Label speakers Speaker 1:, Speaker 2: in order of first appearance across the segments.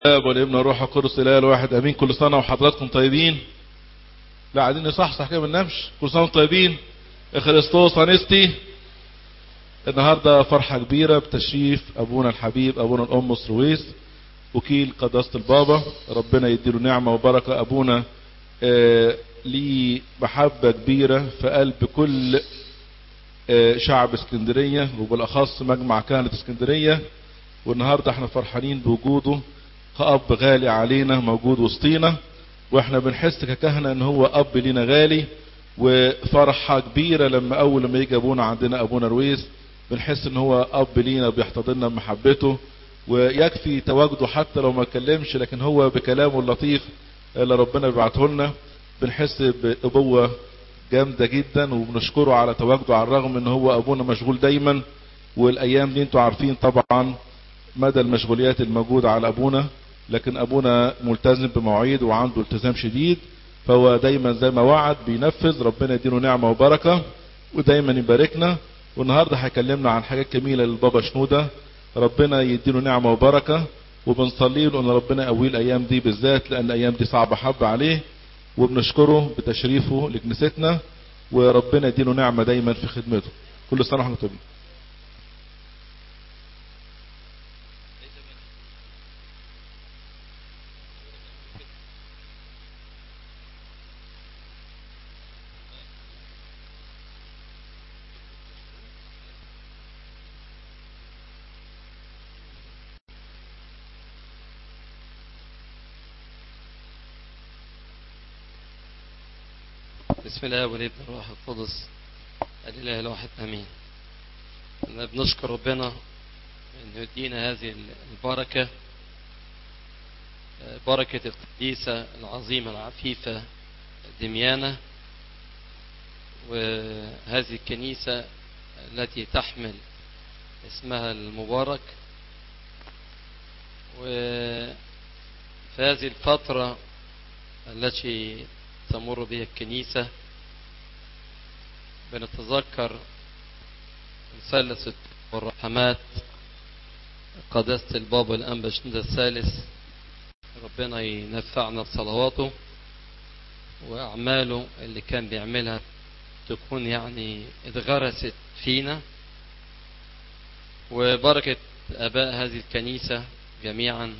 Speaker 1: الاب والابن والروح القدس الاله الواحد امين كل سنه وحضراتكم طيبين لا عايزين نصحصح كده ما ننامش كل سنه وانتم طيبين اخريستوس انستي النهارده فرحه كبيره بتشريف ابونا الحبيب ابونا الام سرويس وكيل قداسه البابا ربنا يديله نعمه وبركه ابونا آه ليه محبه كبيره في قلب كل آه شعب اسكندريه وبالاخص مجمع كهنه اسكندريه والنهارده احنا فرحانين بوجوده كأب غالي علينا موجود وسطينا واحنا بنحس ككهنة ان هو اب لينا غالي وفرحة كبيرة لما اول لما يجي ابونا عندنا ابونا رويس بنحس ان هو اب لينا بيحتضننا بمحبته ويكفي تواجده حتى لو ما اتكلمش لكن هو بكلامه اللطيف اللي ربنا بيبعته لنا بنحس بابوة جامدة جدا وبنشكره على تواجده على الرغم ان هو ابونا مشغول دايما والايام دي انتوا عارفين طبعا مدى المشغوليات الموجودة على ابونا لكن ابونا ملتزم بمواعيد وعنده التزام شديد فهو دايما زي ما وعد بينفذ ربنا يديله نعمة وبركة ودايما يباركنا والنهاردة هيكلمنا عن حاجات جميلة للبابا شنودة ربنا يديله نعمة وبركة وبنصلي له ان ربنا يقويه الايام دي بالذات لان الايام دي صعبة حبة عليه وبنشكره بتشريفه لكنيستنا وربنا يديله نعمة دايما في خدمته كل سنة وحنا طيبين
Speaker 2: بسم الله والابن والروح القدس الاله الواحد امين بنشكر ربنا انه يدينا هذه البركه بركه القديسه العظيمه العفيفه دميانه وهذه الكنيسه التي تحمل اسمها المبارك وفي هذه الفتره التي تمر بها الكنيسة بنتذكر مثلث والرحمات قداسة البابا الأنبا شنودة الثالث ربنا ينفعنا بصلواته وأعماله اللي كان بيعملها تكون يعني اتغرست فينا وبركة آباء هذه الكنيسة جميعا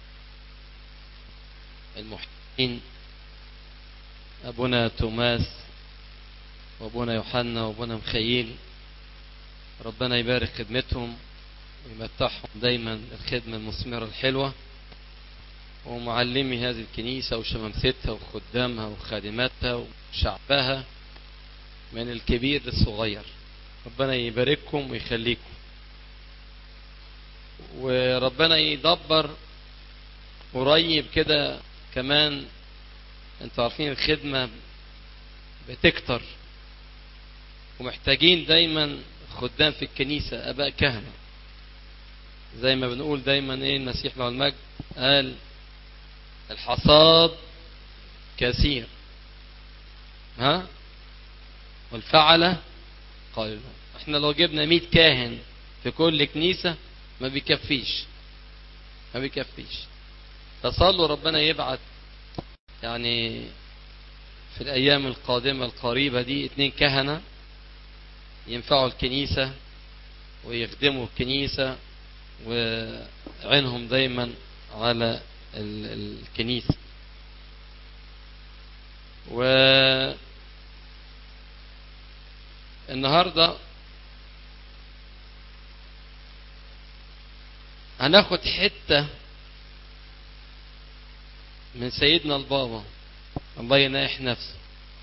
Speaker 2: المحسنين أبونا توماس وأبونا يوحنا وأبونا مخيل ربنا يبارك خدمتهم ويمتعهم دايما الخدمة المثمرة الحلوة ومعلمي هذه الكنيسة وشمامستها وخدامها وخادماتها وشعبها من الكبير للصغير ربنا يبارككم ويخليكم وربنا يدبر قريب كده كمان انتوا عارفين الخدمة بتكتر ومحتاجين دايما خدام في الكنيسة اباء كهنة زي ما بنقول دايما ايه المسيح له المجد قال الحصاد كثير ها والفعلة قال احنا لو جبنا 100 كاهن في كل كنيسة ما بيكفيش ما بيكفيش فصلوا ربنا يبعت يعني في الأيام القادمة القريبة دي اتنين كهنة ينفعوا الكنيسة ويخدموا الكنيسة وعينهم دايما على الكنيسة و النهاردة هناخد حته من سيدنا البابا الله يناح نفسه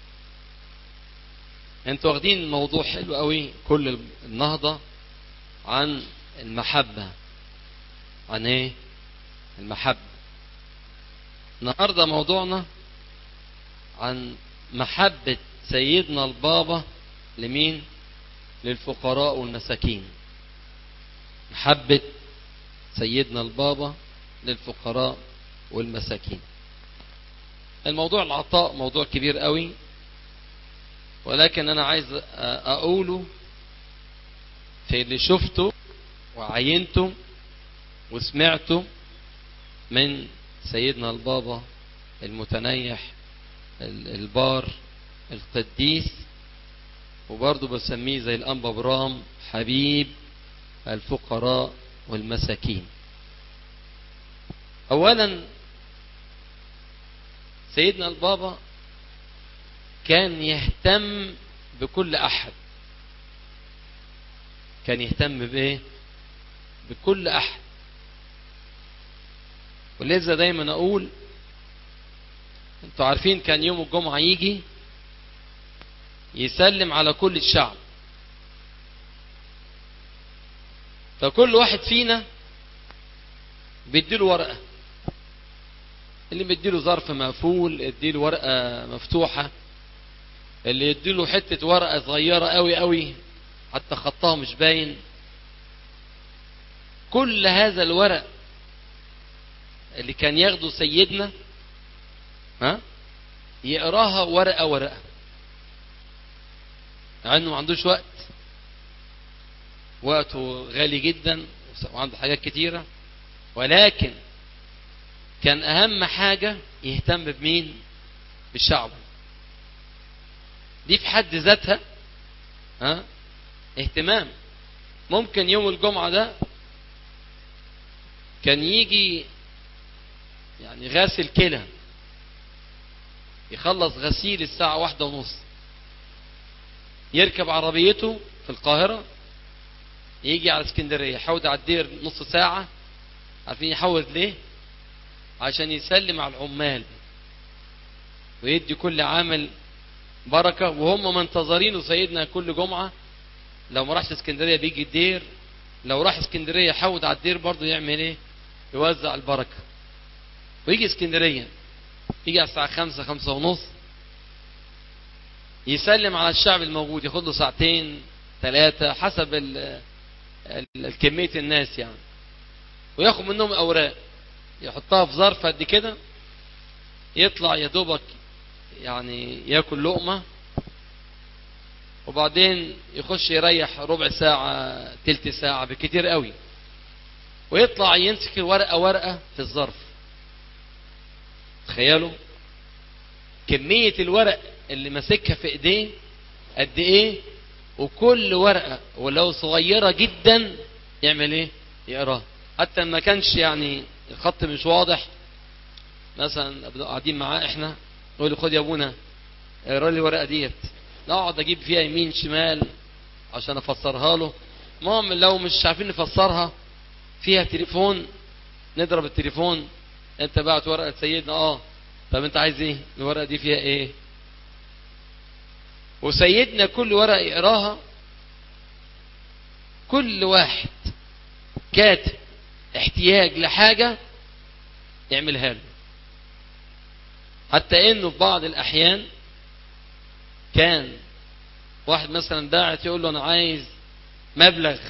Speaker 2: انتوا واخدين موضوع حلو قوي كل النهضة عن المحبة عن ايه المحبة النهاردة موضوعنا عن محبة سيدنا البابا لمين للفقراء والمساكين محبة سيدنا البابا للفقراء والمساكين الموضوع العطاء موضوع كبير قوي ولكن انا عايز اقوله في اللي شفته وعينته وسمعته من سيدنا البابا المتنيح البار القديس وبرضه بسميه زي الأنبا برام حبيب الفقراء والمساكين أولا سيدنا البابا كان يهتم بكل أحد كان يهتم بإيه بكل أحد ولذا دايما أقول انتوا عارفين كان يوم الجمعة يجي يسلم على كل الشعب فكل واحد فينا بيديله ورقة اللي بيديله ظرف مقفول يديله ورقة مفتوحة اللي يديله حتة ورقة صغيرة قوي قوي حتى خطها مش باين كل هذا الورق اللي كان ياخده سيدنا ها يقراها ورقة ورقة عنه ما عندوش وقت وقته غالي جدا وعنده حاجات كتيرة ولكن كان أهم حاجة يهتم بمين بالشعب دي في حد ذاتها ها اهتمام ممكن يوم الجمعة ده كان يجي يعني غاسل كلى يخلص غسيل الساعة واحدة ونص يركب عربيته في القاهرة يجي على اسكندرية يحود على الدير نص ساعة عارفين يحود ليه عشان يسلم على العمال ويدي كل عامل بركة وهم منتظرينه سيدنا كل جمعة لو ما راحش اسكندرية بيجي الدير لو راح اسكندرية يحود على الدير برضه يعمل ايه يوزع البركة ويجي اسكندرية يجي على الساعة خمسة خمسة ونص يسلم على الشعب الموجود ياخد له ساعتين ثلاثة حسب ال ال كمية الناس يعني وياخد منهم أوراق يحطها في ظرف قد كده يطلع يا دوبك يعني ياكل لقمة وبعدين يخش يريح ربع ساعة تلت ساعة بكتير قوي ويطلع يمسك ورقة ورقة في الظرف تخيلوا كمية الورق اللي ماسكها في ايديه قد ايه وكل ورقة ولو صغيرة جدا يعمل ايه يقراها حتى ما كانش يعني الخط مش واضح مثلا قاعدين معاه احنا نقول له خد يا ابونا اقرا لي الورقه ديت نقعد اجيب فيها يمين شمال عشان افسرها له المهم لو مش عارفين نفسرها فيها تليفون نضرب التليفون انت بعت ورقه سيدنا اه طب انت عايز ايه الورقه دي فيها ايه وسيدنا كل ورقه يقراها كل واحد كاتب احتياج لحاجه يعملها له حتى انه في بعض الاحيان كان واحد مثلا داعت يقول له انا عايز مبلغ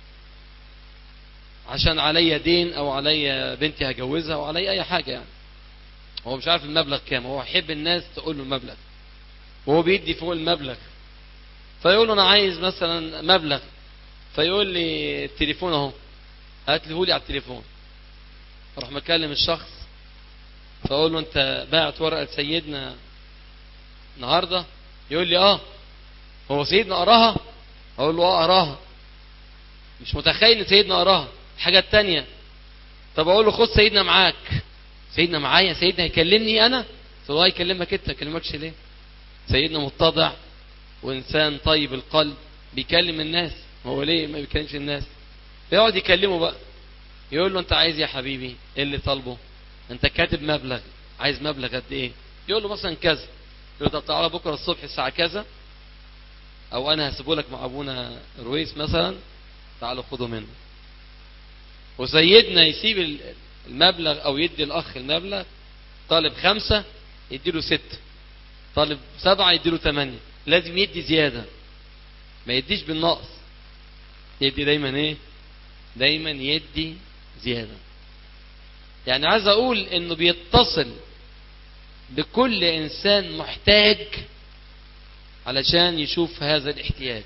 Speaker 2: عشان عليا دين او عليا بنتي هجوزها او عليا اي حاجه يعني هو مش عارف المبلغ كام هو يحب الناس تقول له المبلغ وهو بيدي فوق المبلغ فيقول له انا عايز مثلا مبلغ فيقول لي التليفون اهو هات لي على التليفون اروح مكلم الشخص فاقول له انت باعت ورقه سيدنا النهارده يقول لي اه هو سيدنا قراها اقول له اه قراها مش متخيل ان سيدنا قراها الحاجه الثانيه طب اقول له خد سيدنا معاك سيدنا معايا سيدنا هيكلمني انا قلت له يكلمك انت ما يكلمكش ليه سيدنا متضع وانسان طيب القلب بيكلم الناس هو ليه ما بيكلمش الناس يقعد يكلمه بقى يقول له انت عايز يا حبيبي ايه اللي طالبه انت كاتب مبلغ عايز مبلغ قد ايه يقول له مثلا كذا يقول له طب تعالى بكره الصبح الساعه كذا او انا هسيبه لك مع ابونا رويس مثلا تعالوا خدوا منه وسيدنا يسيب المبلغ او يدي الاخ المبلغ طالب خمسة يديله ستة طالب سبعة يديله ثمانية لازم يدي زيادة ما يديش بالنقص يدي دايما ايه دايما يدي زيادة يعني عايز اقول انه بيتصل بكل انسان محتاج علشان يشوف هذا الاحتياج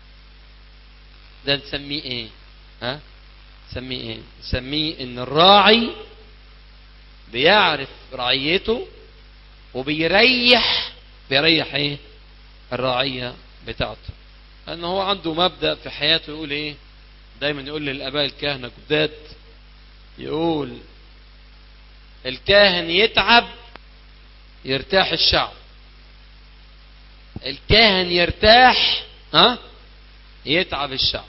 Speaker 2: ده نسميه ايه ها نسميه ايه نسميه ان الراعي بيعرف رعيته وبيريح بيريح ايه الرعية بتاعته لان هو عنده مبدأ في حياته يقول ايه دايما يقول للاباء الكهنة جداد يقول الكاهن يتعب يرتاح الشعب الكاهن يرتاح ها يتعب الشعب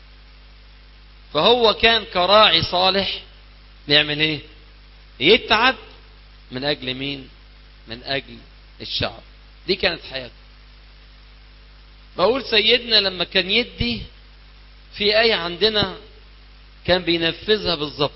Speaker 2: فهو كان كراعي صالح بيعمل ايه يتعب من اجل مين من اجل الشعب دي كانت حياته بقول سيدنا لما كان يدي في آية عندنا كان بينفذها بالظبط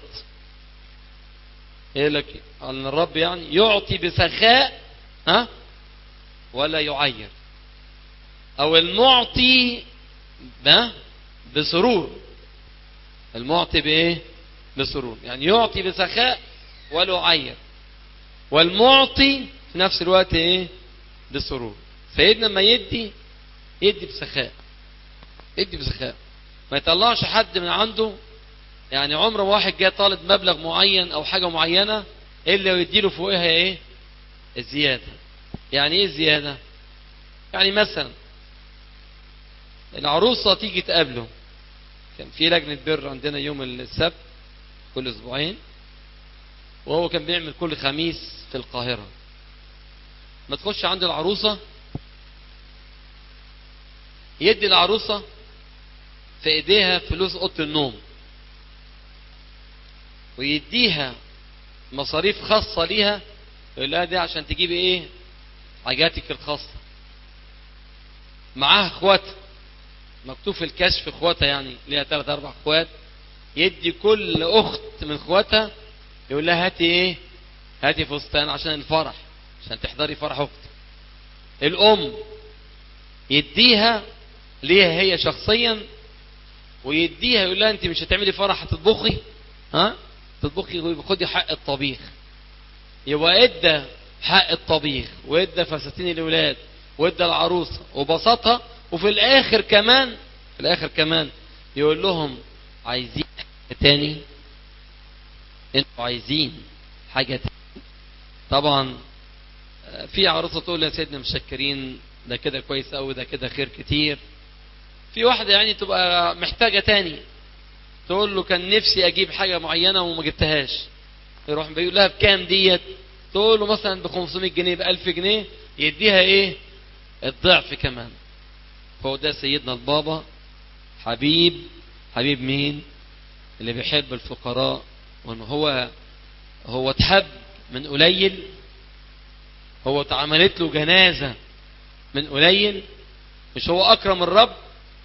Speaker 2: يقول لك ان الرب يعني يعطي بسخاء ها ولا يعير او المعطي ها بسرور المعطي بايه بسرور يعني يعطي بسخاء ولا يعير والمعطي في نفس الوقت ايه بسرور سيدنا ما يدي يدي بسخاء يدي بسخاء ما يطلعش حد من عنده يعني عمر واحد جاي طالب مبلغ معين او حاجة معينة الا ويديله فوقها ايه الزيادة يعني ايه الزيادة يعني مثلا العروسة تيجي تقابله كان في لجنة بر عندنا يوم السبت كل اسبوعين وهو كان بيعمل كل خميس في القاهرة ما تخش عند العروسة يدي العروسة في ايديها فلوس اوضه النوم ويديها مصاريف خاصة ليها يقول لها دي عشان تجيبي ايه حاجاتك الخاصة معاها اخواتها مكتوب في الكشف اخواتها يعني ليها ثلاث اربع اخوات يدي كل اخت من اخواتها يقول لها هاتي ايه هاتي فستان عشان الفرح عشان تحضري فرح اختك الام يديها ليها هي شخصيا ويديها يقول لها انت مش هتعملي فرح هتطبخي ها تطبخي وخدي حق الطبيخ يبقى ادى حق الطبيخ وادى فساتين الاولاد وادى العروسه وبسطها وفي الاخر كمان في الاخر كمان يقول لهم عايزين حاجه تاني انتوا عايزين حاجه تاني طبعا في عروسه تقول يا سيدنا مشكرين ده كده كويس قوي ده كده خير كتير في واحده يعني تبقى محتاجه تاني تقول له كان نفسي اجيب حاجه معينه وما جبتهاش يروح بيقول لها بكام ديت تقول له مثلا ب 500 جنيه ب 1000 جنيه يديها ايه الضعف كمان فهو ده سيدنا البابا حبيب حبيب مين اللي بيحب الفقراء وان هو هو اتحب من قليل هو اتعملت له جنازة من قليل مش هو اكرم الرب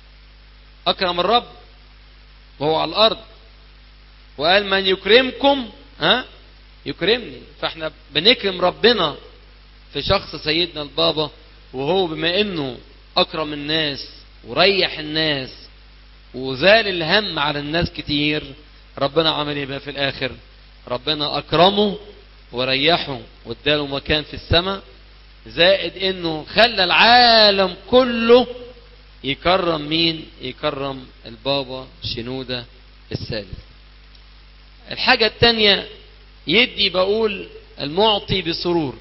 Speaker 2: اكرم الرب وهو على الارض وقال من يكرمكم ها يكرمني فاحنا بنكرم ربنا في شخص سيدنا البابا وهو بما انه اكرم الناس وريح الناس وزال الهم على الناس كتير ربنا عمل ايه بقى في الاخر ربنا اكرمه وريحه واداله مكان في السماء زائد انه خلى العالم كله يكرم مين يكرم البابا شنودة الثالث الحاجة التانية يدي بقول المعطي بسرور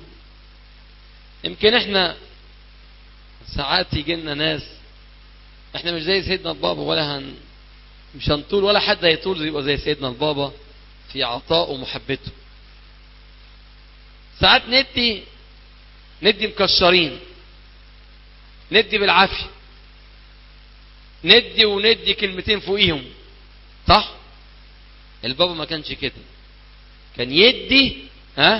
Speaker 2: يمكن احنا ساعات يجي لنا ناس احنا مش زي سيدنا البابا ولا هن مش هنطول ولا حد هيطول يبقى زي سيدنا البابا في عطاء ومحبته ساعات ندي ندي مكشرين ندي بالعافيه ندي وندي كلمتين فوقيهم صح البابا ما كانش كده كان يدي ها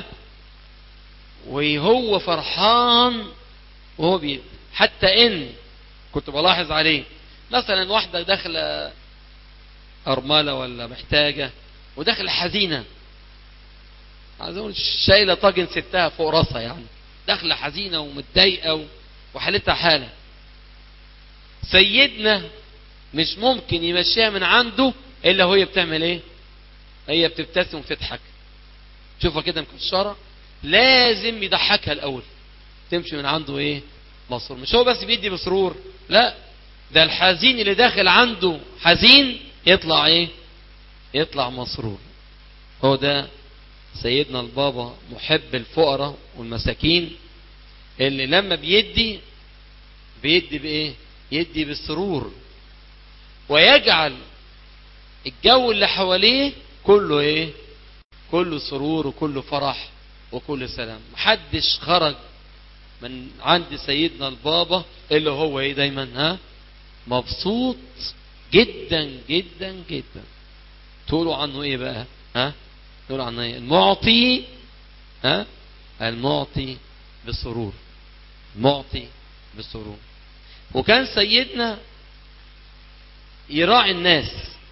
Speaker 2: وهو فرحان وهو بيدي حتى ان كنت بلاحظ عليه مثلا واحدة داخلة أرملة ولا محتاجة وداخلة حزينة عايز اقول شايلة طاجن ستها فوق راسها يعني داخلة حزينة ومتضايقة وحالتها حالة سيدنا مش ممكن يمشيها من عنده الا وهي بتعمل ايه هي بتبتسم وتضحك شوفها كده مكشره لازم يضحكها الاول تمشي من عنده ايه مسرور مش هو بس بيدي بسرور لا ده الحزين اللي داخل عنده حزين يطلع ايه يطلع مسرور هو ده سيدنا البابا محب الفقراء والمساكين اللي لما بيدي بيدي بايه يدي بالسرور ويجعل الجو اللي حواليه كله ايه كله سرور وكله فرح وكله سلام محدش خرج من عند سيدنا البابا اللي هو ايه دايما ها مبسوط جدا جدا جدا تقولوا عنه ايه بقى ها تقولوا عنه ايه المعطي ها المعطي بسرور معطي بسرور وكان سيدنا يراعي الناس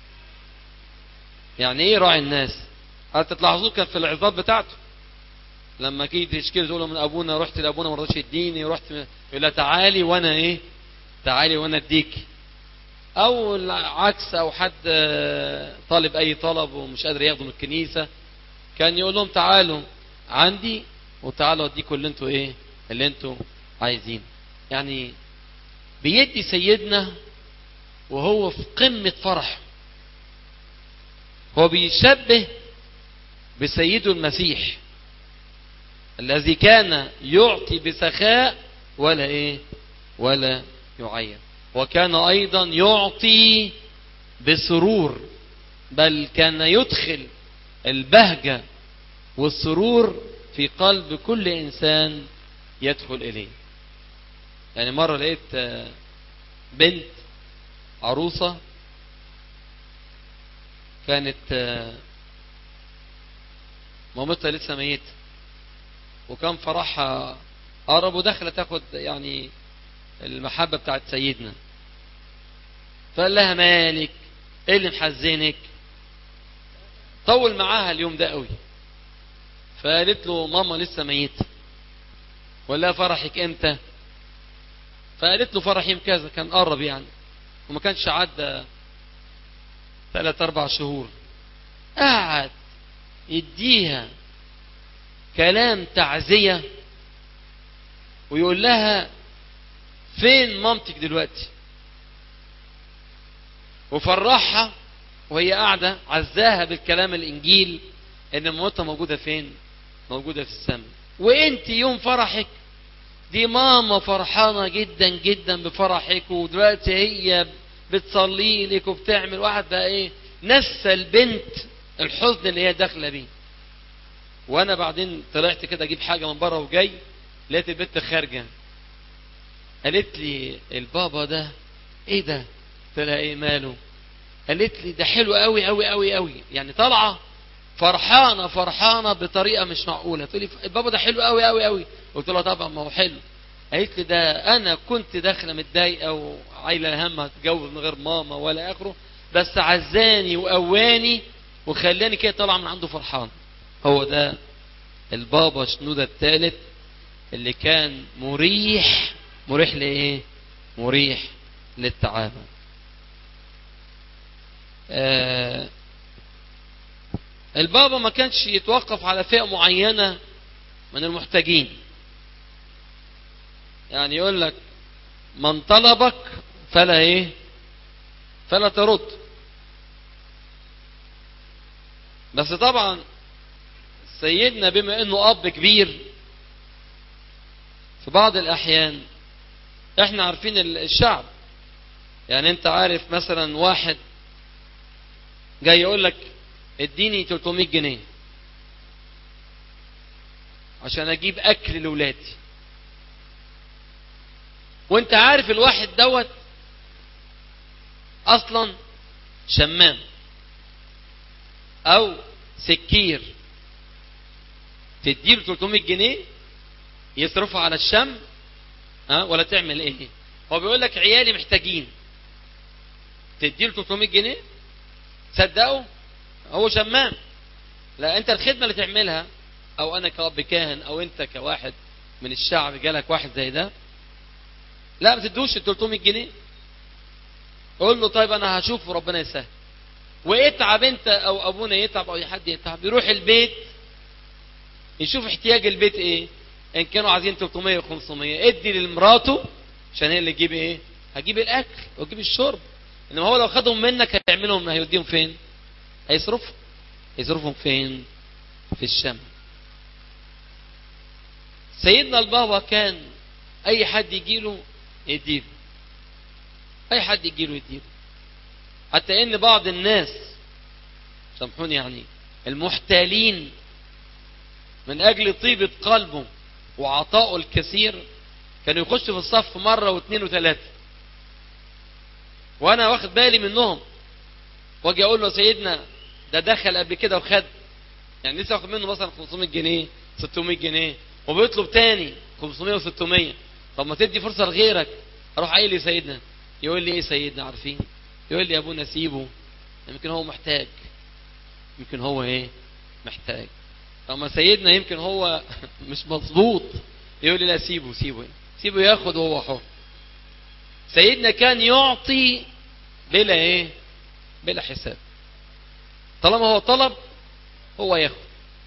Speaker 2: يعني ايه يراعي الناس هتلاحظوه كان في العظات بتاعته لما جيت تشكيل تقول له من ابونا رحت لابونا ما رضاش يديني رحت يقول لها تعالي وانا ايه تعالي وانا اديكي او العكس او حد طالب اي طلب ومش قادر ياخده من الكنيسه كان يقول لهم تعالوا عندي وتعالوا اديكم اللي انتوا ايه اللي انتوا عايزين يعني بيدي سيدنا وهو في قمة فرح هو بيشبه بسيده المسيح الذي كان يعطي بسخاء ولا ايه ولا يعين وكان ايضا يعطي بسرور بل كان يدخل البهجة والسرور في قلب كل انسان يدخل اليه يعني مرة لقيت بنت عروسة كانت مامتها لسه ميتة وكان فرحها قرب ودخلت تاخد يعني المحبة بتاعت سيدنا فقال لها مالك ايه اللي محزنك طول معاها اليوم ده قوي فقالت له ماما لسه ميتة ولا فرحك امتى فقالت له فرح يوم كذا كان قرب يعني وما كانش عدى ثلاث اربع شهور قعد يديها كلام تعزية ويقول لها فين مامتك دلوقتي وفرحها وهي قاعدة عزاها بالكلام الانجيل ان مامتها موجودة فين موجودة في السماء وانت يوم فرحك دي ماما فرحانة جدا جدا بفرحك ودلوقتي هي بتصلي لك وبتعمل واحد بقى ايه نسى البنت الحزن اللي هي داخله بيه وانا بعدين طلعت كده اجيب حاجه من بره وجاي لقيت البنت خارجه قالت لي البابا ده ايه ده قلت لها ايه ماله قالت لي ده حلو قوي قوي قوي قوي يعني طالعه فرحانه فرحانه بطريقه مش معقوله تقول لي البابا ده حلو قوي قوي قوي قلت لها طبعا ما هو حلو قالت لي ده انا كنت داخله متضايقه وعايله هم هتجوز من غير ماما ولا اخره بس عزاني وقواني وخلاني كده طالعه من عنده فرحان هو ده البابا شنودة الثالث اللي كان مريح مريح لايه مريح للتعامل آه البابا ما كانش يتوقف على فئة معينة من المحتاجين يعني يقول لك من طلبك فلا ايه فلا ترد بس طبعا سيدنا بما انه اب كبير في بعض الاحيان احنا عارفين الشعب يعني انت عارف مثلا واحد جاي يقول لك اديني 300 جنيه عشان اجيب اكل لاولادي وانت عارف الواحد دوت اصلا شمام او سكير تديله 300 جنيه يصرفها على الشم ها ولا تعمل ايه هو بيقول لك عيالي محتاجين تديله 300 جنيه تصدقوا هو شمام لا انت الخدمه اللي تعملها او انا كاب كاهن او انت كواحد من الشعب جالك واحد زي ده لا ما تدوش ال 300 جنيه قول له طيب انا هشوف ربنا يسهل واتعب انت او ابونا يتعب او حد يتعب يروح البيت يشوف احتياج البيت ايه ان كانوا عايزين 300 و500 ادي لمراته عشان هي اللي تجيب ايه هجيب الاكل وتجيب الشرب انما هو لو خدهم منك هيعملهم هيوديهم فين هيصرفهم هيصرفهم فين في الشام سيدنا البابا كان اي حد يجيله يديله اي حد يجيله يديله حتى ان بعض الناس سامحوني يعني المحتالين من اجل طيبة قلبه وعطائه الكثير كانوا يخشوا في الصف مرة واثنين وثلاثة وانا واخد بالي منهم واجي اقول له سيدنا ده دخل قبل كده وخد يعني لسه واخد منه مثلا 500 جنيه 600 جنيه وبيطلب تاني 500 و600 طب ما تدي فرصة لغيرك اروح قايل لي سيدنا يقول لي ايه سيدنا عارفين يقول لي يا ابونا سيبه يمكن هو محتاج يمكن هو ايه محتاج طب ما سيدنا يمكن هو مش مظبوط يقول لي لا سيبه سيبه سيبه ياخد وهو حر سيدنا كان يعطي بلا ايه بلا حساب طالما هو طلب هو ياخد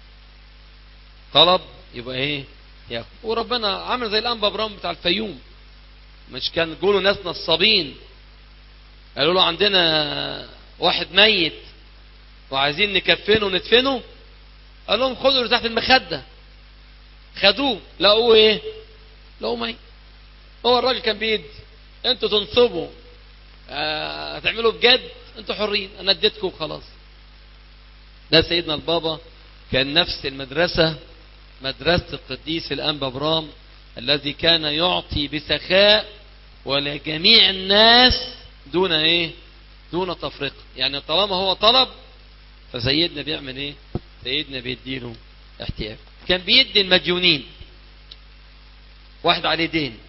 Speaker 2: طلب يبقى ايه ياخد وربنا عامل زي الانبا برام بتاع الفيوم مش كان يقولوا ناس نصابين قالوا له عندنا واحد ميت وعايزين نكفنه وندفنه قال لهم خدوا اللي تحت المخده خدوه لقوه ايه لقوه ميت هو الراجل كان بيدي انتوا تنصبوا آه، هتعملوا بجد انتوا حرين انا اديتكم وخلاص ده سيدنا البابا كان نفس المدرسة مدرسة القديس الأنبا برام الذي كان يعطي بسخاء ولجميع الناس دون ايه دون تفرقة يعني طالما هو طلب فسيدنا بيعمل ايه سيدنا بيديله احتياج كان بيدي المديونين واحد عليه دين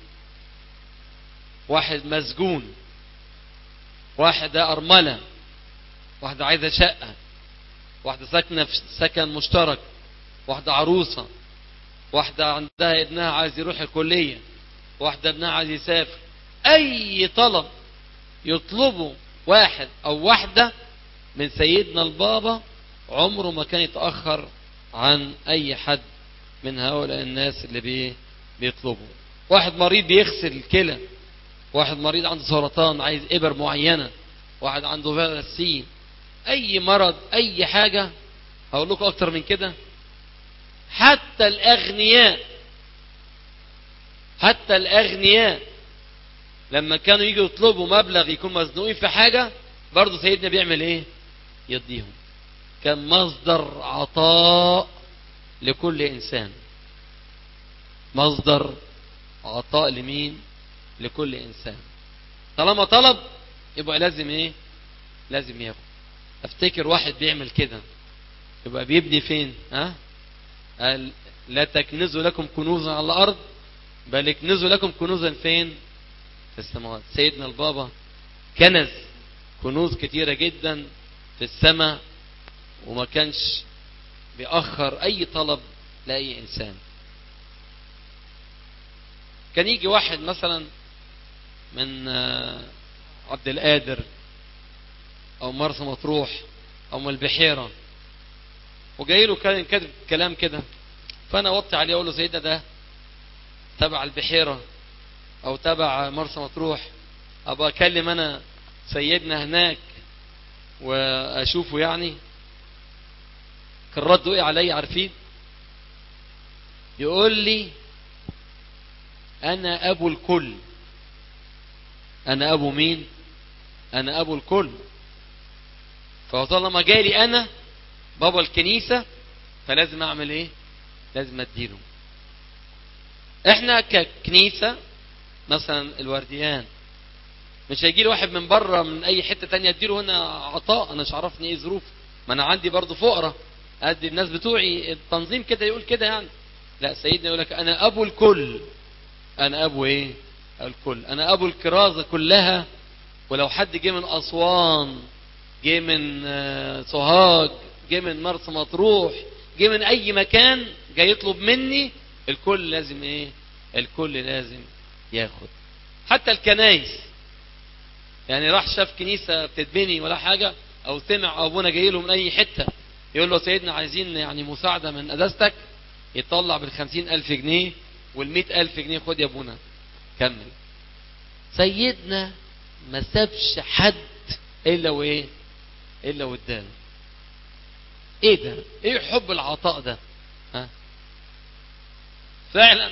Speaker 2: واحد مسجون واحدة أرملة واحدة عايزة شقة واحدة ساكنة في سكن مشترك واحدة عروسة واحدة عندها ابنها عايز يروح الكلية واحدة ابنها عايز يسافر أي طلب يطلبه واحد أو واحدة من سيدنا البابا عمره ما كان يتأخر عن أي حد من هؤلاء الناس اللي بي بيطلبوا واحد مريض بيغسل الكلى واحد مريض عنده سرطان عايز إبر معينة واحد عنده فيروس سي أي مرض أي حاجة هقول لكم أكتر من كده حتى الأغنياء حتى الأغنياء لما كانوا يجوا يطلبوا مبلغ يكون مزنوقين في حاجة برضه سيدنا بيعمل ايه يديهم كان مصدر عطاء لكل انسان مصدر عطاء لمين لكل انسان طالما طلب يبقى لازم ايه لازم ياخد افتكر واحد بيعمل كده يبقى بيبني فين ها قال لا تكنزوا لكم كنوزا على الارض بل اكنزوا لكم كنوزا فين في السماوات سيدنا البابا كنز كنوز كتيرة جدا في السماء وما كانش بيأخر أي طلب لأي إنسان كان يجي واحد مثلا من عبد القادر أو مرسى مطروح أو من البحيرة وجاي له كان كاتب كلام كده فأنا وطي عليه أقول له سيدنا ده تبع البحيرة او تبع مرسى مطروح ابقى اكلم انا سيدنا هناك واشوفه يعني كان رده ايه علي عارفين يقول لي انا ابو الكل انا ابو مين انا ابو الكل فطالما جالي انا بابا الكنيسة فلازم اعمل ايه لازم اديله احنا ككنيسة مثلا الورديان مش هيجي لي واحد من بره من اي حته تانية اديله هنا عطاء انا مش عرفني ايه ظروف ما انا عندي برضه فقراء ادي الناس بتوعي التنظيم كده يقول كده يعني لا سيدنا يقول لك انا ابو الكل انا ابو ايه الكل انا ابو الكرازه كلها ولو حد جه من اسوان جه من سوهاج جه من مرسى مطروح جه من اي مكان جاي يطلب مني الكل لازم ايه الكل لازم ياخد حتى الكنايس يعني راح شاف كنيسة بتتبني ولا حاجة او سمع ابونا جاي له من اي حتة يقول له سيدنا عايزين يعني مساعدة من قداستك يطلع بالخمسين الف جنيه والمئة الف جنيه خد يا ابونا كمل سيدنا ما سابش حد الا وايه الا واداله ايه ده ايه حب العطاء ده ها فعلا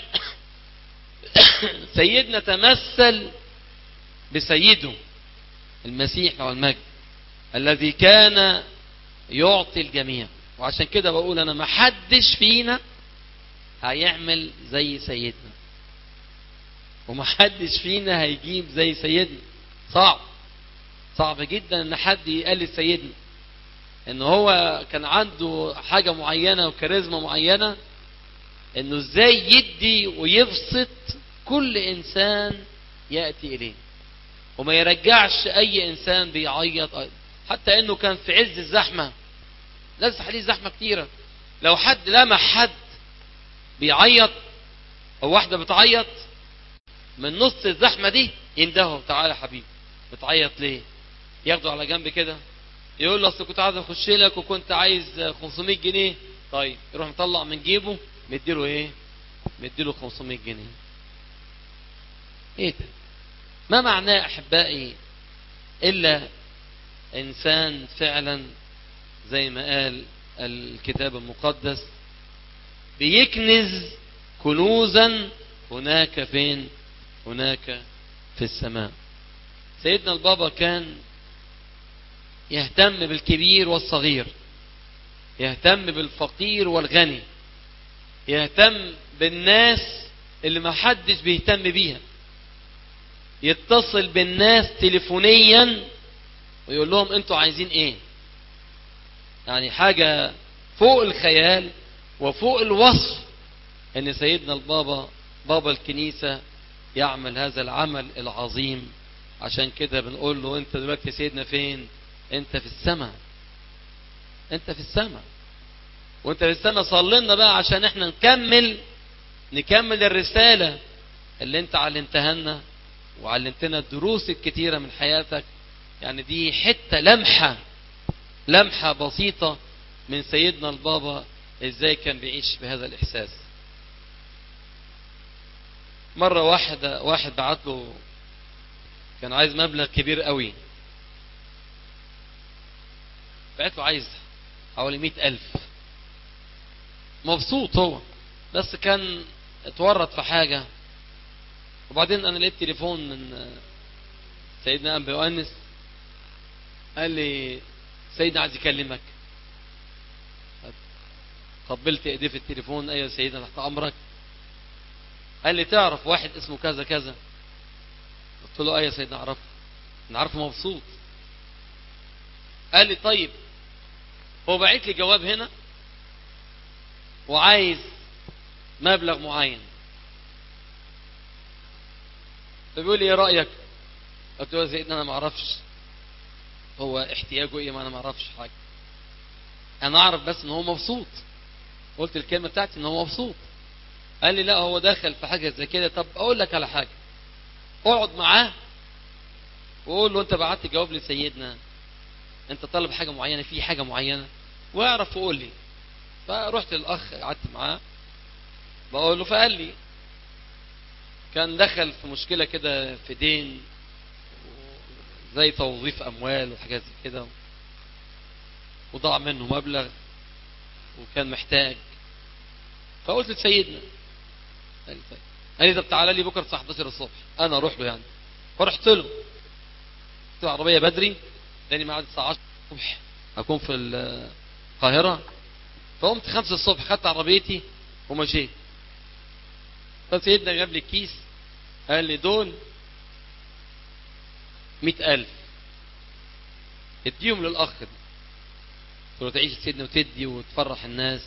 Speaker 2: سيدنا تمثل بسيده المسيح له المجد الذي كان يعطي الجميع وعشان كده بقول انا ما حدش فينا هيعمل زي سيدنا وما حدش فينا هيجيب زي سيدنا صعب صعب جدا ان حد يقلد سيدنا ان هو كان عنده حاجة معينة وكاريزما معينة انه ازاي يدي ويبسط كل انسان يأتي اليه وما يرجعش اي انسان بيعيط حتى انه كان في عز الزحمة لسه حديث زحمة كتيرة لو حد لمح حد بيعيط او واحدة بتعيط من نص الزحمة دي يندهوا تعالى يا حبيبي بتعيط ليه ياخده على جنب كده يقول له اصل كنت عايز اخش لك وكنت عايز 500 جنيه طيب يروح مطلع من جيبه مديله ايه مديله 500 جنيه ايه ده ما معناه احبائي الا انسان فعلا زي ما قال الكتاب المقدس بيكنز كنوزا هناك فين هناك في السماء سيدنا البابا كان يهتم بالكبير والصغير يهتم بالفقير والغني يهتم بالناس اللي ما حدش بيهتم بيها يتصل بالناس تليفونيا ويقول لهم انتوا عايزين ايه يعني حاجة فوق الخيال وفوق الوصف ان سيدنا البابا بابا الكنيسة يعمل هذا العمل العظيم عشان كده بنقول له انت دلوقتي سيدنا فين انت في السماء انت في السماء وانت في السماء صلينا بقى عشان احنا نكمل نكمل الرسالة اللي انت علمتها لنا وعلمتنا الدروس الكتيرة من حياتك يعني دي حتة لمحة لمحة بسيطة من سيدنا البابا ازاي كان بيعيش بهذا الاحساس مرة واحد واحد بعت له كان عايز مبلغ كبير قوي بعت له عايز حوالي مئة ألف مبسوط هو بس كان اتورط في حاجة وبعدين أنا لقيت تليفون من سيدنا أنبي يؤنس قال لي سيدنا عايز يكلمك قبلت ايديه في التليفون ايوه سيدنا تحت امرك قال لي تعرف واحد اسمه كذا كذا قلت له ايوه سيدنا اعرفه انا عارفه مبسوط قال لي طيب هو بعت لي جواب هنا وعايز مبلغ معين فبيقول لي ايه رايك قلت له يا سيدنا انا ما اعرفش هو احتياجه ايه ما انا ما اعرفش حاجه انا اعرف بس ان هو مبسوط قلت الكلمه بتاعتي ان هو مبسوط قال لي لا هو دخل في حاجه زي كده طب اقول لك على حاجه اقعد معاه وقول له انت بعت جواب لسيدنا انت طالب حاجه معينه في حاجه معينه واعرف وقول لي فرحت للاخ قعدت معاه بقول له فقال لي كان دخل في مشكله كده في دين زي توظيف اموال وحاجات زي كده وضاع منه مبلغ وكان محتاج فقلت لسيدنا قال لي طيب قال لي طب تعالى لي بكره الساعه 11 الصبح انا اروح له يعني فرحت له رحت العربيه بدري لاني ميعاد الساعه 10 الصبح اكون في القاهره فقمت 5 الصبح خدت عربيتي ومشيت فسيدنا جاب لي الكيس قال لي دول مئة ألف اديهم للأخ ده قلت له تعيش سيدنا وتدي وتفرح الناس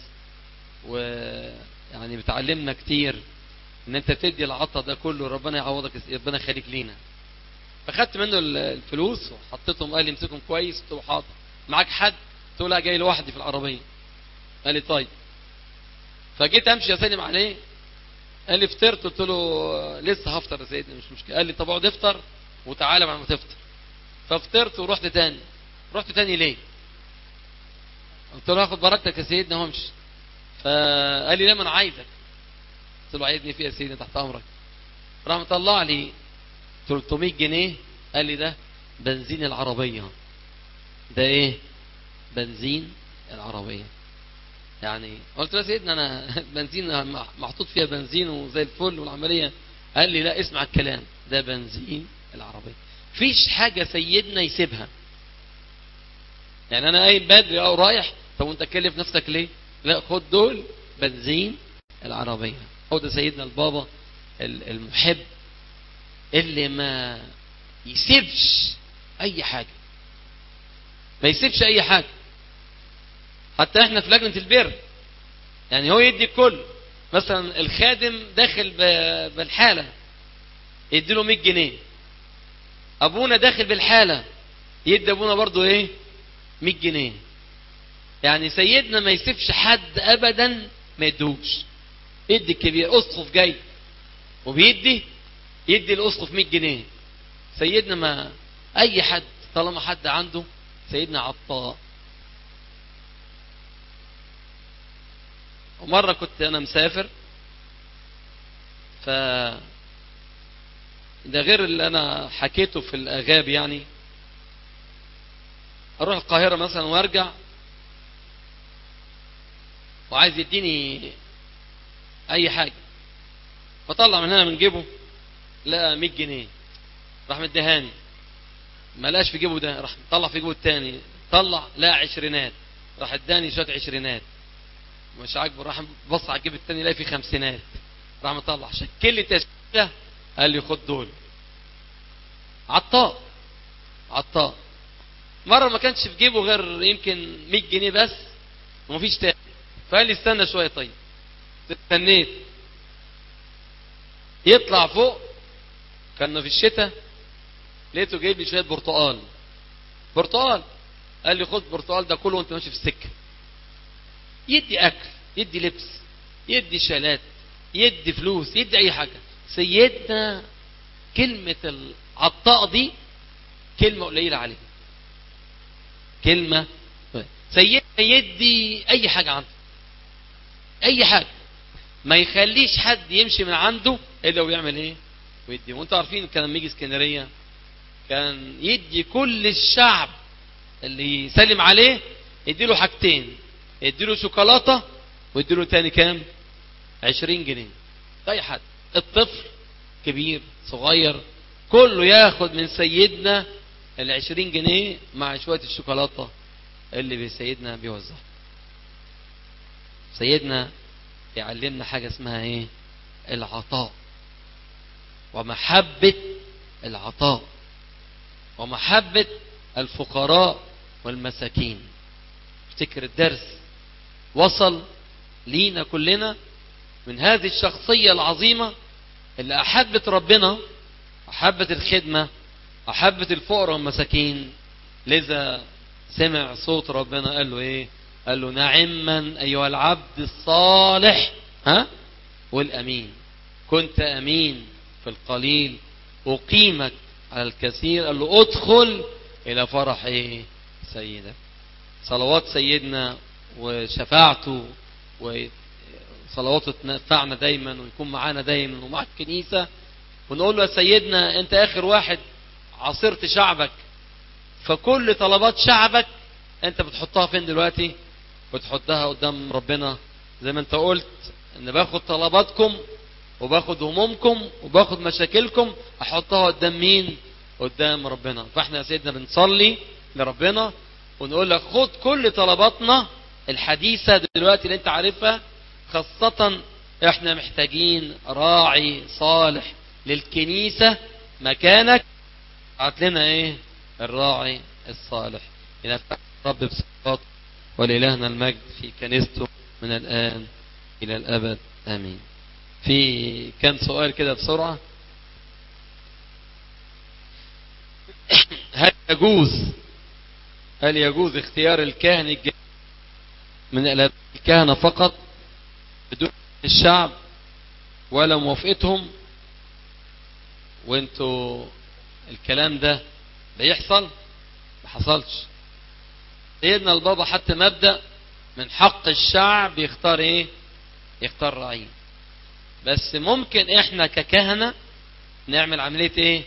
Speaker 2: ويعني بتعلمنا كتير ان انت تدي العطا ده كله ربنا يعوضك ربنا يخليك لينا فخدت منه الفلوس وحطيتهم قال لي امسكهم كويس قلت له حاضر معاك حد قلت له لا جاي لوحدي في العربيه قال لي طيب فجيت امشي اسلم عليه قال لي فطرت قلت له لسه هفطر يا سيدنا مش مشكله قال لي طب اقعد افطر وتعالى بعد ما تفطر ففطرت ورحت تاني رحت تاني ليه قلت له هاخد بركتك يا سيدنا وامشي فقال لي لا ما انا عايزك قلت له عايزني فيه يا سيدنا تحت امرك راح مطلع لي 300 جنيه قال لي ده بنزين العربيه ده ايه بنزين العربية يعني قلت له سيدنا انا بنزين محطوط فيها بنزين وزي الفل والعملية قال لي لا اسمع الكلام ده بنزين العربية فيش حاجة سيدنا يسيبها يعني انا قايم بدري او رايح طب وانت تكلف نفسك ليه لا خد دول بنزين العربية هو ده سيدنا البابا المحب اللي ما يسيبش اي حاجة ما يسيبش اي حاجة حتى احنا في لجنة البر يعني هو يدي الكل مثلا الخادم داخل بالحالة يدي له 100 جنيه ابونا داخل بالحالة يدي ابونا برضو ايه 100 جنيه يعني سيدنا ما يسيبش حد ابدا ما يدوش يدي الكبير اسقف جاي وبيدي يدي الاسقف 100 جنيه سيدنا ما اي حد طالما حد عنده سيدنا عطاء ومرة كنت انا مسافر ف ده غير اللي انا حكيته في الاغاب يعني اروح القاهرة مثلا وارجع وعايز يديني اي حاجة فطلع من هنا من جيبه لقى 100 جنيه راح مديهاني ما لقاش في جيبه ده راح طلع في جيبه التاني طلع لقى عشرينات راح اداني شويه عشرينات مش عاجبه راح بص على الجيب التاني لقى فيه خمسينات راح مطلع شكل لي تشكيله قال لي خد دول عطاء عطاء مره ما كانش في جيبه غير يمكن 100 جنيه بس ومفيش تاني فقال لي استنى شويه طيب استنيت يطلع فوق كنا في الشتاء لقيته جايب لي شويه برتقال برتقال قال لي خد برتقال ده كله وانت ماشي في السكه يدي اكل يدي لبس يدي شالات يدي فلوس يدي اي حاجه سيدنا كلمه العطاء دي كلمه قليله عليه كلمه سيدنا يدي اي حاجه عنده اي حاجه ما يخليش حد يمشي من عنده الا ويعمل ايه ويدي وانتوا عارفين كان لما يجي اسكندريه كان يدي كل الشعب اللي يسلم عليه يديله حاجتين يديله شوكولاته ويديله تاني كام 20 جنيه اي حد الطفل كبير صغير كله ياخد من سيدنا ال 20 جنيه مع شويه الشوكولاته اللي سيدنا بيوزعها سيدنا يعلمنا حاجه اسمها ايه العطاء ومحبه العطاء ومحبة الفقراء والمساكين افتكر الدرس وصل لينا كلنا من هذه الشخصية العظيمة اللي أحبت ربنا أحبت الخدمة أحبت الفقراء والمساكين لذا سمع صوت ربنا قال له إيه قال له نعما أيها العبد الصالح ها والأمين كنت أمين في القليل أقيمك على الكثير قال له ادخل الى فرح ايه سيدك صلوات سيدنا وشفاعته وصلواته تنفعنا دايما ويكون معانا دايما ومع الكنيسة ونقول له يا سيدنا انت اخر واحد عاصرت شعبك فكل طلبات شعبك انت بتحطها فين دلوقتي بتحطها قدام ربنا زي ما انت قلت ان باخد طلباتكم وباخد همومكم وباخد مشاكلكم احطها قدام مين قدام ربنا فاحنا يا سيدنا بنصلي لربنا ونقول لك خد كل طلباتنا الحديثة دلوقتي اللي انت عارفها خاصة احنا محتاجين راعي صالح للكنيسة مكانك بعت لنا ايه الراعي الصالح ينفع رب بصفاته ولإلهنا المجد في كنيسته من الآن إلى الأبد آمين في كم سؤال كده بسرعة هل يجوز هل يجوز اختيار الكاهن الجديد من الكهنة فقط بدون الشعب ولا موافقتهم وانتوا الكلام ده بيحصل ما حصلش سيدنا البابا حتى مبدأ من حق الشعب يختار ايه يختار رعيه بس ممكن احنا ككهنة نعمل عملية ايه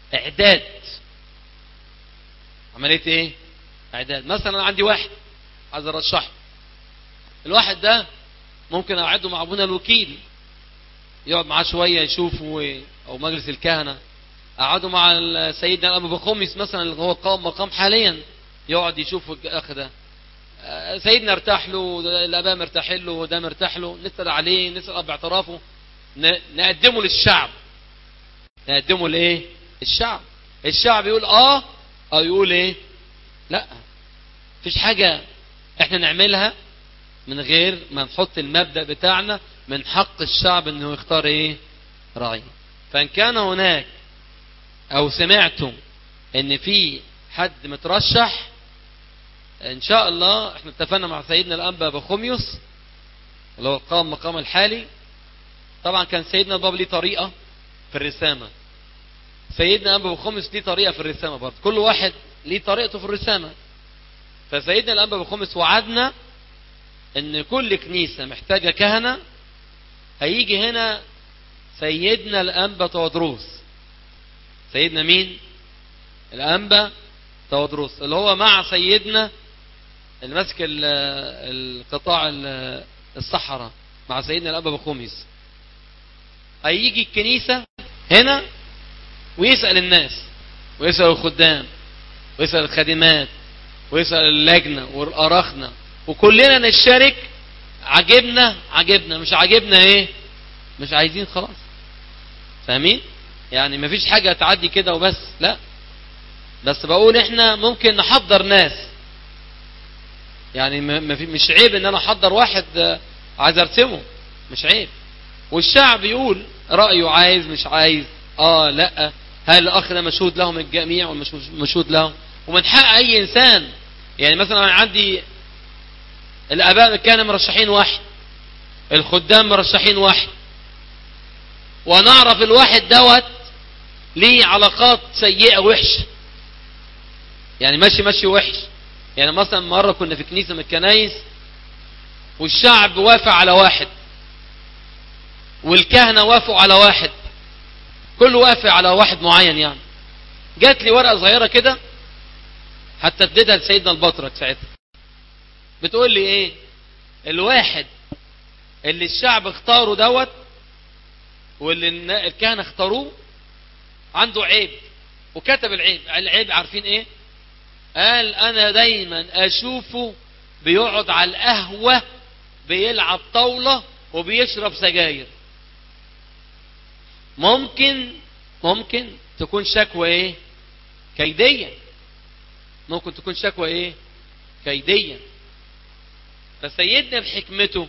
Speaker 2: اعداد عملية ايه اعداد مثلا عندي واحد عايز ارشحه الواحد ده ممكن اقعده مع ابونا الوكيل يقعد معاه شويه يشوفه او مجلس الكهنه اقعده مع ال- سيدنا ابو بخوميس مثلا اللي هو قام مقام حاليا يقعد يشوف الاخ ده آه، سيدنا ارتاح له ده- الاباء مرتاح له وده مرتاح له نسال عليه نسال باعترافه ن- نقدمه للشعب نقدمه لايه الشعب الشعب يقول اه او يقول ايه لا مفيش حاجه احنا نعملها من غير ما نحط المبدأ بتاعنا من حق الشعب انه يختار ايه راعي فان كان هناك او سمعتم ان في حد مترشح ان شاء الله احنا اتفقنا مع سيدنا الانبا بخوميوس اللي هو قام مقام الحالي طبعا كان سيدنا البابا ليه طريقة في الرسامة سيدنا أنبا بخمس ليه طريقة في الرسامة برضه كل واحد ليه طريقته في الرسامة فسيدنا الأنبا بخمس وعدنا ان كل كنيسة محتاجة كهنة هيجي هنا سيدنا الأنبا تودروس سيدنا مين الأنبا تودروس اللي هو مع سيدنا اللي ماسك ال- القطاع ال- الصحراء مع سيدنا الأنبا بخوميس هيجي الكنيسة هنا ويسأل الناس ويسأل الخدام ويسأل الخادمات ويسأل اللجنة والأراخنة وكلنا نشارك عجبنا عجبنا مش عجبنا ايه مش عايزين خلاص فاهمين يعني مفيش حاجة تعدي كده وبس لا بس بقول احنا ممكن نحضر ناس يعني م- مفي- مش عيب ان انا احضر واحد آه، عايز ارسمه مش عيب والشعب يقول رأيه عايز مش عايز اه لا هل الاخ ده مشهود لهم الجميع ومش مش- مشهود لهم ومن حق اي انسان يعني مثلا انا عندي الاباء كانوا مرشحين واحد الخدام مرشحين واحد ونعرف الواحد دوت ليه علاقات سيئة وحشة يعني ماشي ماشي وحش يعني مثلا مرة كنا في كنيسة من الكنايس والشعب وافق على واحد والكهنة وافقوا على واحد كله وافق على واحد معين يعني جات لي ورقة صغيرة كده حتى اديتها لسيدنا البطرك ساعتها بتقول لي ايه الواحد اللي الشعب اختاره دوت واللي النا- الكهنة اختاروه عنده عيب وكتب العيب العيب عارفين ايه قال انا دايما اشوفه بيقعد على القهوة بيلعب طاولة وبيشرب سجاير ممكن ممكن تكون شكوى ايه كيدية ممكن تكون شكوى ايه كيدية فسيدنا بحكمته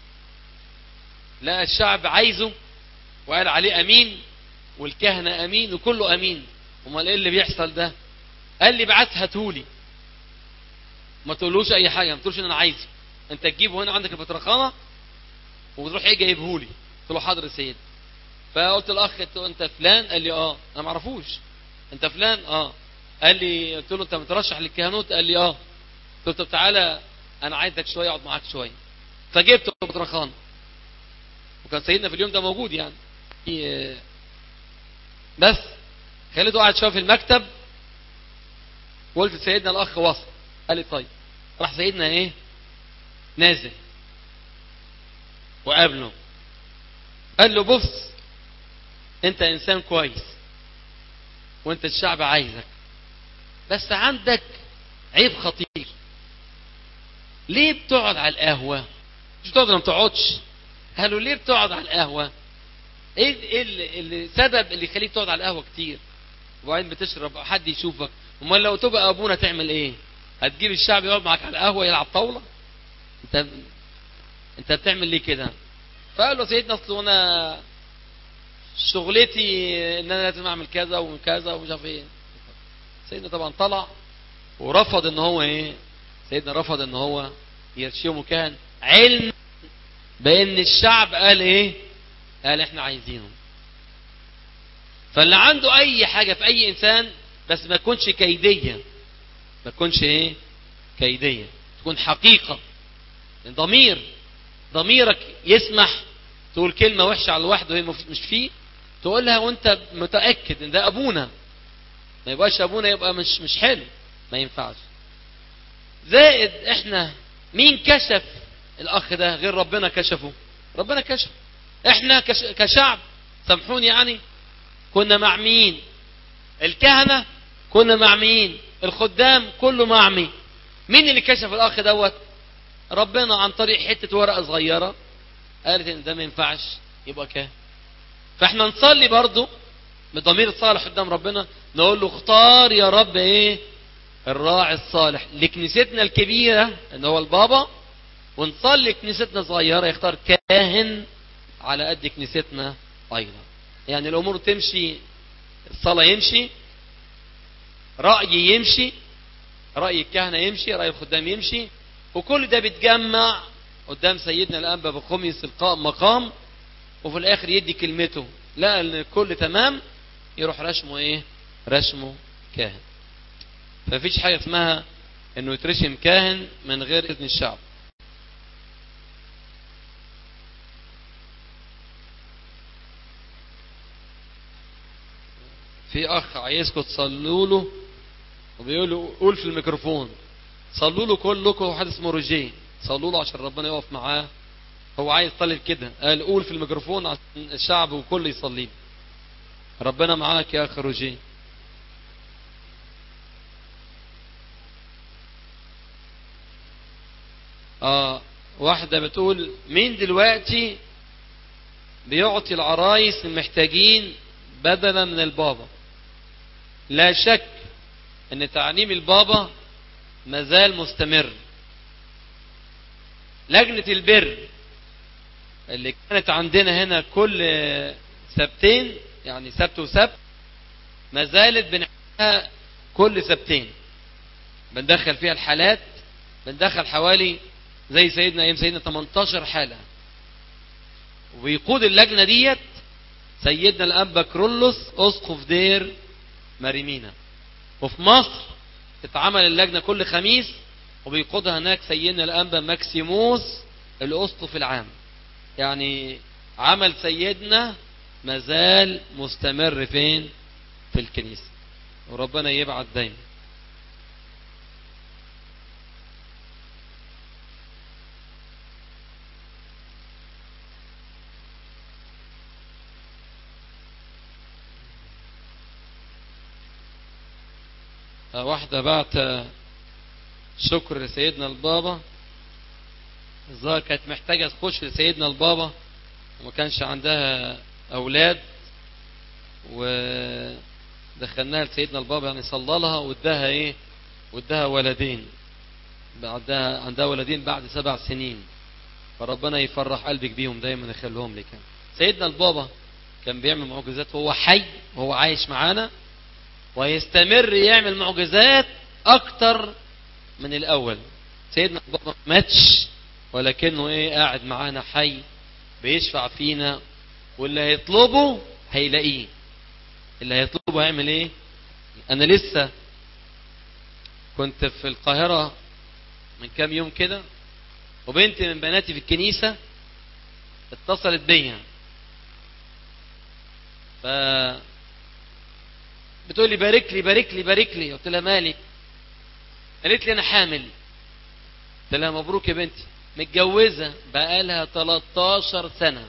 Speaker 2: لقى الشعب عايزه وقال عليه امين والكهنة امين وكله امين امال ايه اللي بيحصل ده قال لي بعت هاتولي ما تقولوش اي حاجه ما تقولش ان انا عايزه انت تجيبه هنا عندك البطرخانه وتروح ايه جايبه لي قلت له حاضر يا سيد فقلت الاخ قلت له انت فلان قال لي اه انا ما اعرفوش انت فلان اه قال لي قلت له انت مترشح للكهنوت قال لي اه قلت له طب تعالى انا عايزك شويه اقعد معاك شويه فجبته البطرخانه وكان سيدنا في اليوم ده موجود يعني إيه، بس خليته قاعد شويه في المكتب وقلت لسيدنا الاخ وصل قال لي طيب راح سيدنا ايه نازل وقابله قال له بص انت انسان كويس وانت الشعب عايزك بس عندك عيب خطير ليه بتقعد على القهوة مش بتقعد ولا ما بتقعدش قالوا ليه بتقعد على القهوة ايه ايه اللي- اللي- السبب اللي يخليك تقعد على القهوة كتير وبعدين بتشرب حد يشوفك امال لو تبقى ابونا تعمل ايه هتجيب الشعب يقعد معاك على القهوة يلعب طاولة انت انت بتعمل ليه كده فقال له سيدنا اصل انا شغلتي ان انا لازم اعمل كذا وكذا ومش عارف ايه سيدنا طبعا طلع ورفض ان هو ايه سيدنا رفض ان هو يرشمه كان علم بان الشعب قال ايه قال احنا عايزينه فاللي عنده اي حاجة في اي انسان بس ما تكونش كيدية ما تكونش ايه كيدية تكون حقيقة ضمير ضميرك يسمح تقول كلمة وحشة على الواحد وهي مف- مش فيه تقولها وانت متأكد ان ده ابونا ما يبقاش ابونا يبقى مش مش حلو ما ينفعش زائد احنا مين كشف الاخ ده غير ربنا كشفه ربنا كشف احنا كش... كشعب سامحوني يعني كنا مع مين الكهنة كنا مع مين الخدام كله مع مين مين اللي كشف الاخ دوت ربنا عن طريق حتة ورقة صغيرة قالت ان ده ما ينفعش يبقى كاهن فاحنا نصلي برضو بضمير الصالح قدام ربنا نقول له اختار يا رب ايه الراعي الصالح لكنيستنا الكبيرة ان هو البابا ونصلي كنيستنا صغيرة يختار كاهن على قد كنيستنا ايضا يعني الامور تمشي الصلاة يمشي رأي يمشي رأي الكهنة يمشي رأي الخدام يمشي وكل ده بيتجمع قدام سيدنا الأنبا بخميس القائم مقام وفي الآخر يدي كلمته لا ان الكل تمام يروح رسمه ايه رسمه كاهن فمفيش حاجة اسمها انه يترشم كاهن من غير اذن الشعب في اخ عايزكم تصلوا له وبيقول له قول في الميكروفون صلوا له كلكم واحد اسمه روجيه صلوا له عشان ربنا يقف معاه هو عايز طالب كده قال قول في الميكروفون عشان الشعب وكل يصلي له ربنا معاك يا اخ روجيه اه واحدة بتقول مين دلوقتي بيعطي العرايس المحتاجين بدلا من البابا لا شك ان تعليم البابا مازال مستمر لجنة البر اللي كانت عندنا هنا كل سبتين يعني سبت وسبت ما زالت بنعملها كل سبتين بندخل فيها الحالات بندخل حوالي زي سيدنا ايام سيدنا 18 حالة ويقود اللجنة ديت سيدنا الأنبا كرولوس أسقف دير مريمينا وفي مصر تتعمل اللجنة كل خميس وبيقودها هناك سيدنا الأنبا ماكسيموس الأسقف العام يعني عمل سيدنا مازال مستمر فين في الكنيسة وربنا يبعد دايما واحدة بعت شكر لسيدنا البابا الظاهر كانت محتاجة تخش لسيدنا البابا وما كانش عندها أولاد ودخلناها لسيدنا البابا يعني صلى لها واداها ايه واداها ولدين بعدها عندها ولدين بعد سبع سنين فربنا يفرح قلبك بيهم دايما يخليهم لك سيدنا البابا كان بيعمل معجزات وهو حي وهو عايش معانا ويستمر يعمل معجزات اكتر من الاول سيدنا البابا ماتش ولكنه ايه قاعد معانا حي بيشفع فينا واللي هيطلبه هيلاقيه اللي هيطلبه هيعمل ايه انا لسه كنت في القاهرة من كام يوم كده وبنت من بناتي في الكنيسة اتصلت بيا ف بتقول لي بارك لي بارك لي بارك لي قلت لها مالك قالت لي انا حامل قلت لها مبروك يا بنتي متجوزة بقالها 13 سنة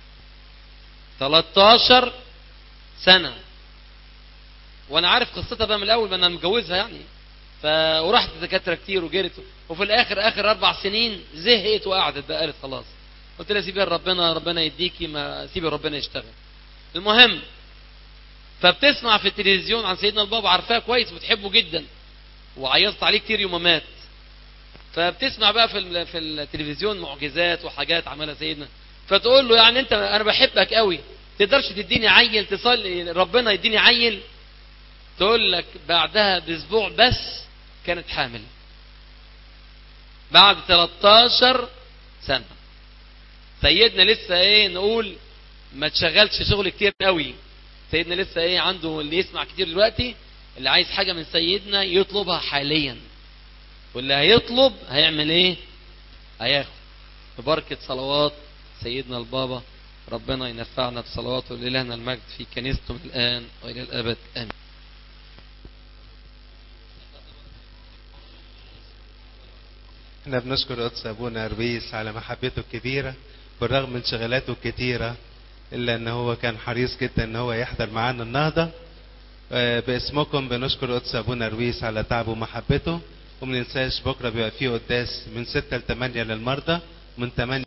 Speaker 2: 13 سنة وانا عارف قصتها بقى من الاول ما انا متجوزها يعني ف ورحت دكاتره كتير وجرت وفي الاخر اخر اربع سنين زهقت وقعدت بقى قالت خلاص قلت لها سيبي ربنا ربنا يديكي ما سيبي ربنا يشتغل المهم فبتسمع في التلفزيون عن سيدنا البابا عارفاه كويس بتحبه جدا وعيطت عليه كتير يوم ما مات فبتسمع بقى في في التلفزيون معجزات وحاجات عملها سيدنا فتقول له يعني انت انا بحبك قوي تقدرش تديني عيل تصلي ربنا يديني عيل تقول لك بعدها باسبوع بس كانت حامل بعد 13 سنة سيدنا لسه ايه نقول ما تشغلش شغل كتير قوي سيدنا لسه ايه عنده اللي يسمع كتير دلوقتي اللي عايز حاجة من سيدنا يطلبها حاليا واللي هيطلب هيعمل ايه هياخد ببركة صلوات سيدنا البابا ربنا ينفعنا بصلواته لإلهنا المجد في كنيسته من الآن وإلى الأبد آمين
Speaker 3: احنا بنشكر قدس ابونا ارويس على محبته الكبيره بالرغم من شغلاته الكتيره الا ان هو كان حريص جدا ان هو يحضر معانا النهضه آه، باسمكم بنشكر قدس ابونا ارويس على تعبه ومحبته وما ننساش بكره بيبقى فيه قداس من 6 ل 8 للمرضى من 8